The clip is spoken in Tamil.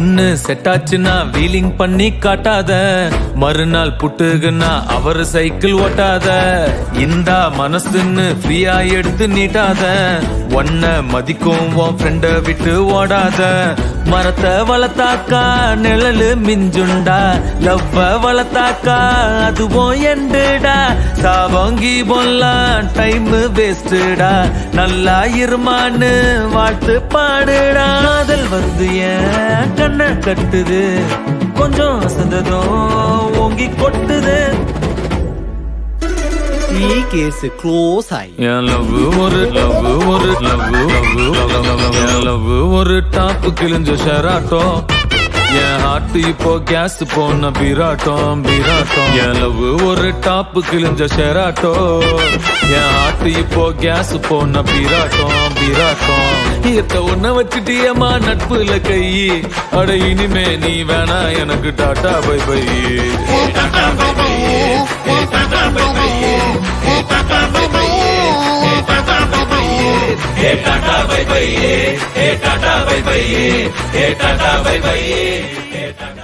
பொண்ணு செட் ஆச்சுன்னா வீலிங் பண்ணி காட்டாத மறுநாள் புட்டுகுன்னா அவர் சைக்கிள் ஓட்டாத இந்தா மனசுன்னு ஃப்ரீயா எடுத்து நீட்டாத ஒன்ன மதிக்கும் உன் ஃப்ரெண்ட விட்டு ஓடாத மரத்தை வளர்த்தாக்கா நிழலு மிஞ்சுண்டா லவ்வ வளர்த்தாக்கா அதுவும் எண்டுடா சாவங்கி பொல்லாம் டைம் வேஸ்டுடா நல்லா இருமான்னு வாழ்த்து பாடுடா காதல் வருது ஏன் கண்ணை கட்டுது கொஞ்சம் அசந்ததும் ஓங்கி கொட்டுது ഈ കേസ് ക്ലോസ് ആയി என் லவ் ஒரு லவ் ஒரு லவ் லவ் என் லவ் ஒரு டாப்பு கிழிஞ்ச ஷராட்டம் என் ஹார்ட் இப்போ கேஸ் போன பீராட்டம் பீராட்டம் என் லவ் ஒரு டாப்பு கிழிஞ்ச ஷெராட்டோ என் ஹார்ட் இப்போ கேஸ் போன பீராட்டம் பீராட்டம் இத்த ஒன்ன வச்சுட்டியம்மா நட்புல கை அட இனிமே நீ வேணா எனக்கு tata bye bye tata bye bye tata bye bye tata bye by